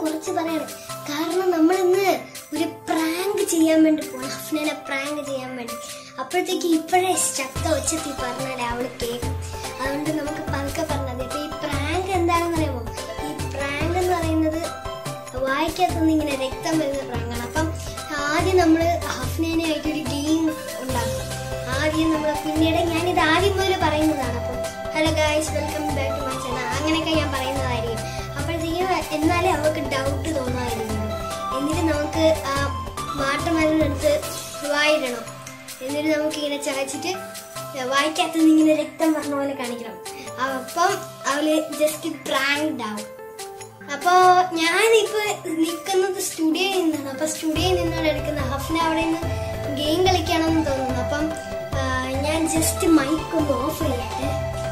കുറച്ച് പറയണം കാരണം നമ്മൾ ഇന്ന് ഒരു പ്രാങ്ക് ചെയ്യാൻ വേണ്ടി പോകണം ഹഫ്നനെ പ്രാങ്ക് ചെയ്യാൻ വേണ്ടി അപ്പോഴത്തേക്ക് ഇപ്പോഴേ ശക്ത ഉച്ചത്തിൽ പറഞ്ഞാൽ അവള് കേൾക്കും അതുകൊണ്ട് നമുക്ക് പതുക്കെ പറഞ്ഞത് ഇപ്പൊ ഈ പ്രാങ്ക് എന്താണെന്ന് അറിയാമോ ഈ പ്രാങ്ക് എന്ന് പറയുന്നത് വായിക്കകത്തുനിന്ന് ഇങ്ങനെ രക്തം വരുന്ന പ്രാങ്കാണ് അപ്പം ആദ്യം നമ്മൾ ഹഫ്നേനെ ആയിട്ട് ഒരു ഗെയിം ഉണ്ടാക്കും ആദ്യം നമ്മൾ പിന്നീട് ഞാനിത് ആദ്യം മുതൽ പറയുന്നതാണ് അപ്പം hello guys welcome back to my channel അങ്ങനെയൊക്കെ ഞാൻ പറയുന്നതായിരിക്കും അപ്പോഴത്തേക്കും എന്നാലേ അവർക്ക് ഡൗട്ട് തോന്നുമായിരിക്കും എന്നിട്ട് നമുക്ക് ആ വാട്ടർമെലനെടുത്ത് വായിടണം എന്നിട്ട് നമുക്ക് ഇങ്ങനെ ചവച്ചിട്ട് വായിക്കകത്ത് നിന്ന് ഇങ്ങനെ രക്തം പറഞ്ഞ പോലെ കാണിക്കണം അപ്പം അവള് ജസ്റ്റ് പ്രാങ്ക്ഡ് ആവും അപ്പോ ഞാനിപ്പോ നിൽക്കുന്നത് സ്റ്റുഡിയോയിൽ നിന്നാണ് അപ്പൊ സ്റ്റുഡിയോയിൽ നിന്നാണ് എടുക്കുന്നത് ഹഫ്ന അവിടെ നിന്ന് ഗെയിം കളിക്കണമെന്ന് തോന്നുന്നു അപ്പം ആ, ഞാൻ ജസ്റ്റ് മൈക്ക് ഒന്ന് ഓഫ് ചെയ്യട്ടെ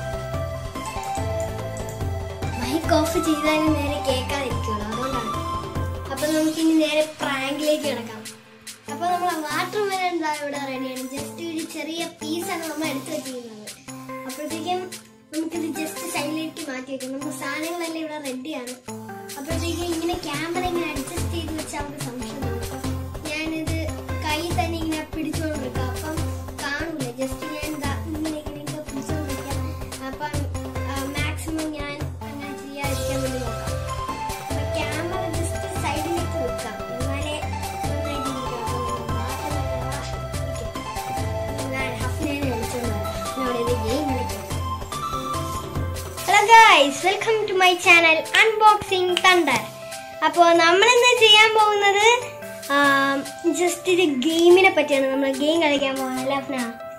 മൈക്ക് ഓഫ് ചെയ്താലും നേരെ കേൾക്കാതിരിക്കുള്ളൂ അതുകൊണ്ടാണ് അപ്പൊ നമുക്ക് ഇനി നേരെ പ്രാങ്കിലേക്ക് കിടക്കാം അപ്പൊ നമ്മൾ വാട്ടർ മെലൺ എന്താ ഇവിടെ റെഡിയാണ് ജസ്റ്റ് ഒരു ചെറിയ പീസാണ് നമ്മൾ എടുത്തു വെച്ചിരിക്കുന്നത് അപ്പോഴത്തേക്കും നമുക്കിത് ജസ്റ്റ് സൈഡിലേക്ക് മാറ്റി വെക്കാം നമുക്ക് സാധനങ്ങളെല്ലാം ഇവിടെ റെഡിയാണ് അപ്പോഴത്തേക്കും ഇങ്ങനെ ക്യാമറ ഇങ്ങനെ അഡ്ജസ്റ്റ് ചെയ്ത് വെച്ചാൽ നമുക്ക് സംശയം തോന്നും അപ്പം ഞാനിത് കൈ തന്നെ ഇങ്ങനെ പിടിച്ചുകൊണ്ടിരിക്കാം അപ്പം കാണൂല ജസ്റ്റ് ഞാൻ ഇതാ ഇങ്ങനെ ഇങ്ങനെയൊക്കെ പിടിച്ചുകൊണ്ടിരിക്കാം അപ്പം മാക്സിമം ഞാൻ അങ്ങനെ ചെയ്യാതിരിക്കാൻ വേണ്ടി നോക്കാം അപ്പൊ ക്യാമറ ജസ്റ്റ് സൈഡിലേക്ക് വെക്കാം എന്നാലേ നന്നായിട്ട് ഇരിക്കാം. അപ്പം മാത്രമല്ല, ഇരിക്കാം. ഞാൻ ഹഫ്നേനെ വിളിച്ചോണ്ട് വരാം. എന്നോട് ഇത് ഗെയിം കളിക്കാം hello guys welcome to my channel unboxing thunder അപ്പോൾ നമ്മളിന്ന് ചെയ്യാൻ പോകുന്നത് ജസ്റ്റ് ഒരു ഗെയിമിനെ പറ്റിയാണ് നമ്മൾ ഗെയിം കളിക്കാൻ പോകുന്നത് ലഫ്ന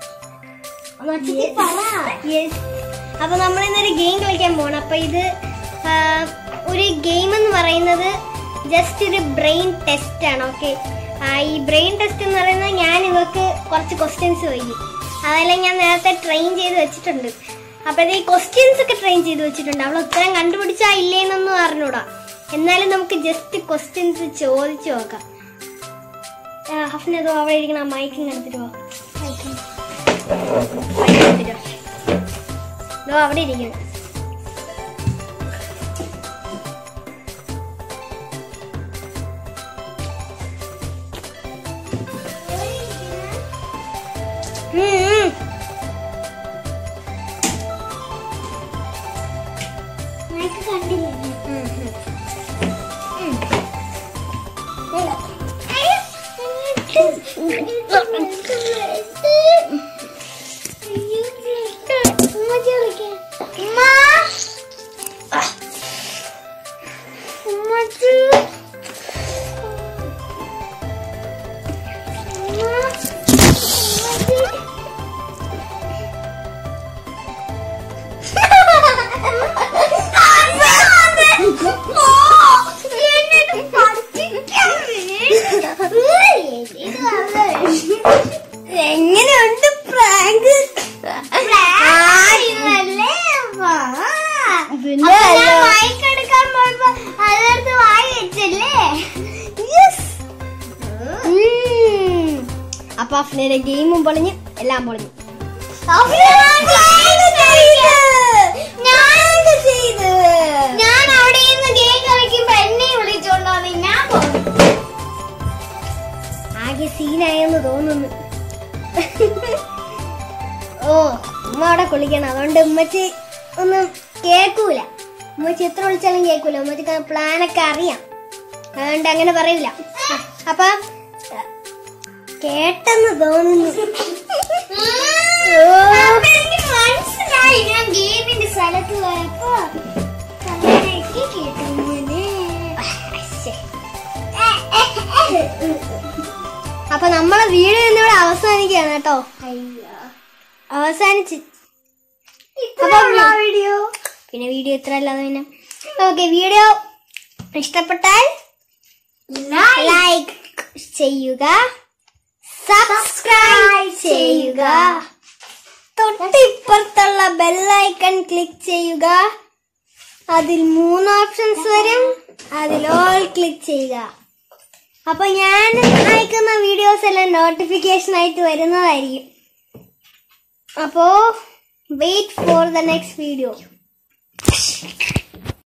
യെസ് അപ്പൊ നമ്മൾ ഇന്നൊരു ഗെയിം കളിക്കാൻ പോകണം അപ്പൊ ഇത് ആ, ഒരു ഗെയിം എന്ന് പറയുന്നത് ജസ്റ്റ് ഒരു ബ്രെയിൻ ടെസ്റ്റ് ആണ് ഓക്കെ ഈ ബ്രെയിൻ ടെസ്റ്റ് എന്ന് പറയുന്നത് ഞാൻ ഇവർക്ക് കുറച്ച് ക്വസ്റ്റ്യൻസ് ചോദിക്കും അതെല്ലാം ഞാൻ നേരത്തെ ട്രെയിൻ ചെയ്ത് വെച്ചിട്ടുണ്ട് അപ്പോഴത്തെ ഈ ക്വസ്റ്റ്യൻസ് ഒക്കെ ട്രെയിൻ ചെയ്ത് വെച്ചിട്ടുണ്ട് അവൾ ഉത്തരം കണ്ടുപിടിച്ചാ ഇല്ലേന്നൊന്നും അറിഞ്ഞൂടാ എന്നാലും നമുക്ക് ജസ്റ്റ് ക്വസ്റ്റ്യൻസ് ചോദിച്ചു നോക്കാം ആ, ഹഫ്ന അതോ അവിടെ ഇരിക്കണ മൈക്കിങ് എടുത്തിട്ട് പോ Mic എടുത്തിട്ട് വാ. ദോ അവിടെ ഇരിക്കുന്നു ഉം, ഉം. ഉം, ഉം. എങ്ങനെയുണ്ട് പ്രാങ്ക് അപ്പൊ അഫ്നയുടെ ഗെയിമും പൊളിഞ്ഞ് എല്ലാം പൊളിഞ്ഞു ഞാൻ അവിടെ നിന്ന് ഗെയിം കളിക്കുമ്പോ എന്നെ വിളിച്ചോണ്ടോ ഞാൻ ആകെ സീനായെന്ന് തോന്നുന്നു ഓ ഉമ്മ അവിടെ കുളിക്കണം അതുകൊണ്ട് ഉമ്മച്ചി ഒന്നും കേക്കൂല ഉമ്മച്ചി എത്ര വിളിച്ചാലും കേക്കൂല ഉമ്മച്ചിക്ക് പ്ലാനൊക്കെ അറിയാം അതുകൊണ്ട് അങ്ങനെ പറയില്ല ആ, അപ്പൊ കേട്ടെന്ന് തോന്നുന്നു മനസ്സിലായി ഞാൻ ഗെയിമിന്റെ സ്ഥലത്ത് പോയപ്പോ കേട്ടു അപ്പൊ നമ്മളെ വീഡിയോ ഇന്നിവിടെ അവസാനിക്കുകയാണ് കേട്ടോ അവസാനിച്ച് വീഡിയോ പിന്നെ വീഡിയോ ഇത്ര അല്ലാതെ പിന്നെ ഓക്കെ വീഡിയോ ഇഷ്ടപ്പെട്ടാൽ ലൈക്ക് ചെയ്യുക സബ്സ്ക്രൈബ് ചെയ്യുക തൊട്ടിപ്പുറത്തുള്ള ബെല്ലൈക്കൺ ക്ലിക്ക് ചെയ്യുക അതിൽ മൂന്ന് ഓപ്ഷൻസ് വരും അതിൽ ഓൾ ക്ലിക്ക് ചെയ്യുക അപ്പൊ ഞാൻ അയക്കുന്ന വീഡിയോസ് എല്ലാം നോട്ടിഫിക്കേഷൻ ആയിട്ട് വരുന്നതായിരിക്കും അപ്പോ wait for the next video